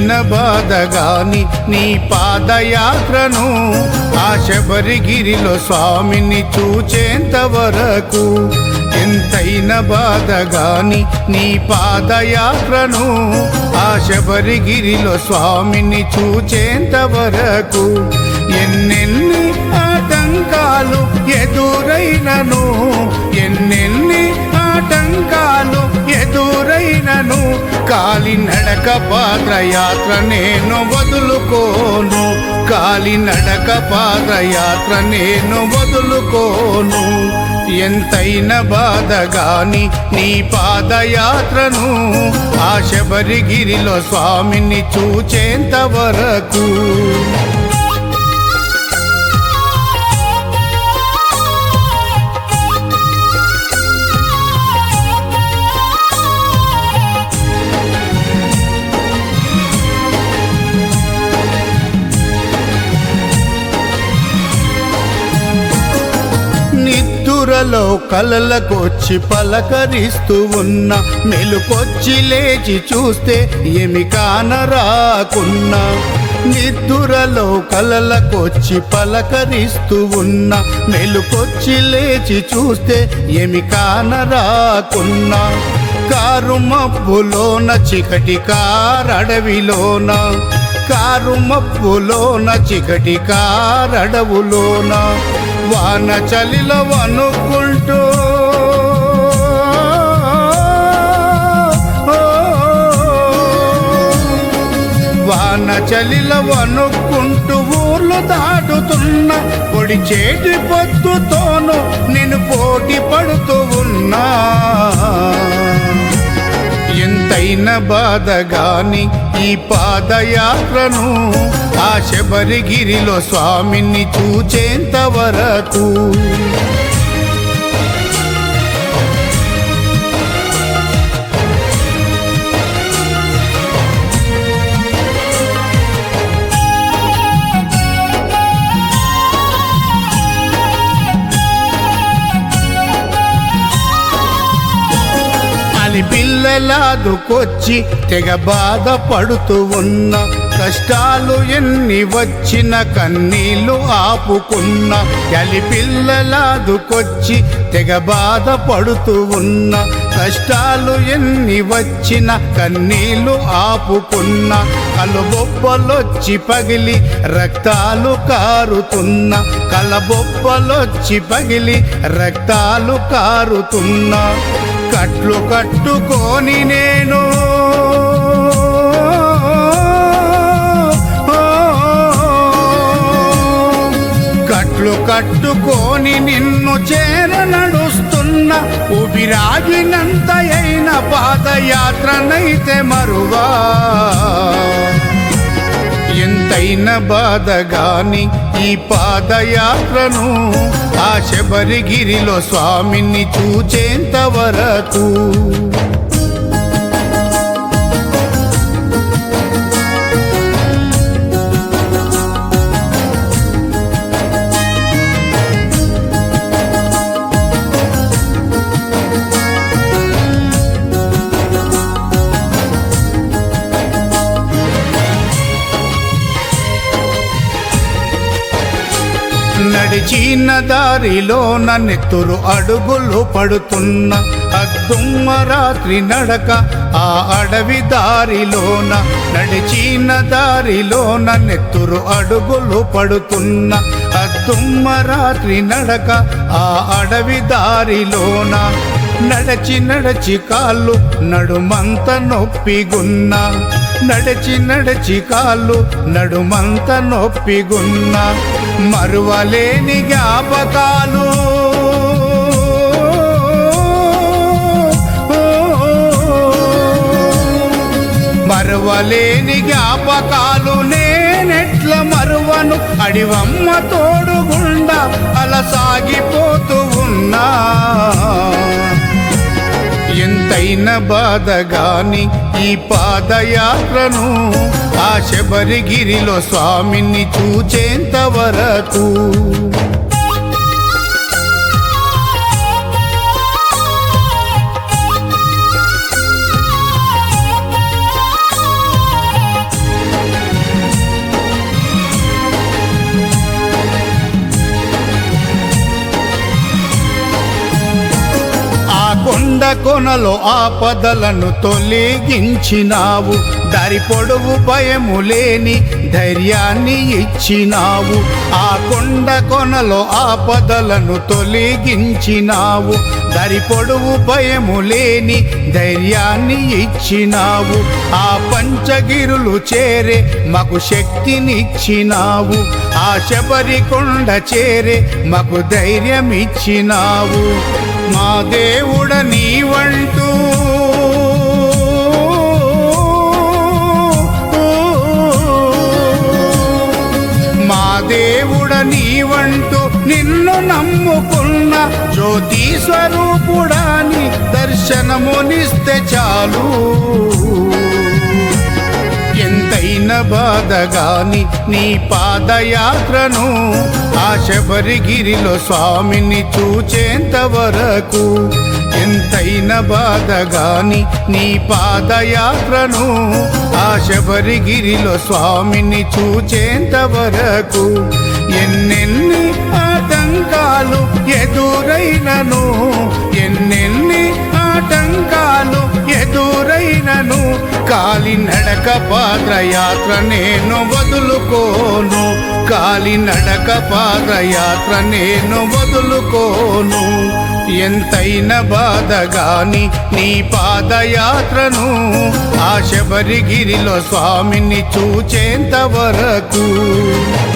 ఎంతైన బాధగాని నీ పాదయాత్రను ఆశబరిగిరిలో స్వామిని చూచేంత వరకు ఎంతైన బాధగాని నీ పాదయాత్రను ఆశబరిగిరిలో స్వామిని చూచేంత వరకు ఎన్నెన్ని ఆటంకాలు ఎదురైనను ఎన్నెన్ని ఆటంకాలు ఎదురైనను కాలినడక పాదయాత్ర నేను వదులుకోను కాలినడక పాదయాత్ర నేను వదులుకోను ఎంతైన బాధగాని నీ పాదయాత్రను ఆశబరిగిరిలో స్వామిని చూచేంత వరకు నిద్దురలో కలలకొచ్చి పలకరిస్తూ ఉన్న మెలుకొచ్చి లేచి చూస్తే ఏమి కానరాకున్నా నిద్దురలో కలలకొచ్చి పలకరిస్తూ ఉన్న మెలుకొచ్చి లేచి చూస్తే ఏమి కానరాకున్నా కారు మబ్బులోన చికటి కారడవిలోన కారు మబ్బులోన చికటి కారడవులోన వాన చలిలో వనుకుంటూ వాన చలిలో వనుక్కుంటూ ఊర్లు దాటుతున్న పొడి చేటి పొద్దుతోను నేను పోటీ పడుతూ ఉన్నా ఎంతైన బాధగాని ఈ పాదయాత్రను ఆశబరిగిరిలో స్వామిని చూచేంత వరకు అని పిల్లలాదుకొచ్చి తెగ బాధపడుతూ ఉన్న కష్టాలు ఎన్ని వచ్చిన కన్నీళ్లు ఆపుకున్న ఎలి పిల్లలాదుకొచ్చి తెగ బాధపడుతూ ఉన్న కష్టాలు ఎన్ని వచ్చిన కన్నీళ్లు ఆపుకున్న కలబొబ్బలొచ్చి పగిలి రక్తాలు కారుతున్న కలబొబ్బలొచ్చి పగిలి రక్తాలు కారుతున్న కట్లు కట్టుకొని నేను కట్లు కట్టుకొని నిన్ను చేర నడుస్తున్న ఉబిరాగినంత అయిన పాదయాత్రనైతే మరువా ఎంతైన బాధగాని ఈ పాదయాత్రను ఆశబరిగిరిలో స్వామిని చూచేంత వరకు నడిచిన దారిలో నెత్తురు అడుగులు పడుతున్న అద్దుమ్మ రాత్రి నడక ఆ అడవి దారిలోన నడిచిన దారిలోన నెత్తురు అడుగులు పడుతున్న అద్దుమ్మ రాత్రి నడక ఆ అడవి దారిలోన నడచి నడచి కాళ్ళు నడుమంత నొప్పిగున్న నడచి నడచి కాళ్ళు నడుమంత నొప్పిగున్న మరువలేని జ్ఞాపకాలు మరువలేని జ్ఞాపకాలు నేనెట్ల మరువను అడివమ్మ తోడుగుండా అలా సాగిపోతూ ఉన్నా ఎంతైన బాధగాని ఈ పాదయాత్రను ఆశబరిగిరిలో స్వామిని చూచేంత వరకు కొండ కొనలో ఆపదలను తొలగించినావు దారి పొడవు భయము లేని ధైర్యాన్ని ఇచ్చినావు ఆ కొండ కొనలో ఆపదలను తొలగించినావు దారి పొడవు భయము లేని ధైర్యాన్ని ఇచ్చినావు ఆ పంచగిరులు చేరే మాకు శక్తినిచ్చినావు ఆ శబరి కొండ చేరే మాకు ధైర్యం ఇచ్చినావు మా దేవుడ నీవంటూ మా దేవుడ నీవంటూ నిన్ను నమ్ముకున్న జ్యోతి స్వరూపుడాని దర్శనమునిస్తే చాలు ఎంతైన బాధగాని నీ పాదయాత్రను ఆశబరిగిరిలో స్వామిని చూచేంత వరకు ఎంతైన బాధగాని నీ పాదయాత్రను ఆశబరిగిరిలో స్వామిని చూచేంత వరకు ఎన్నెన్ని ఆటంకాలు ఎదురైనను ఎన్నెన్ని ఆటంకాలు ఎదురైనను కాలినడక పాదయాత్ర నేను వదులుకోను కాలినడక పాదయాత్ర నేను వదులుకోను ఎంతైన బాధగాని నీ పాదయాత్రను ఆశబరిగిరిలో స్వామిని చూచేంత వరకు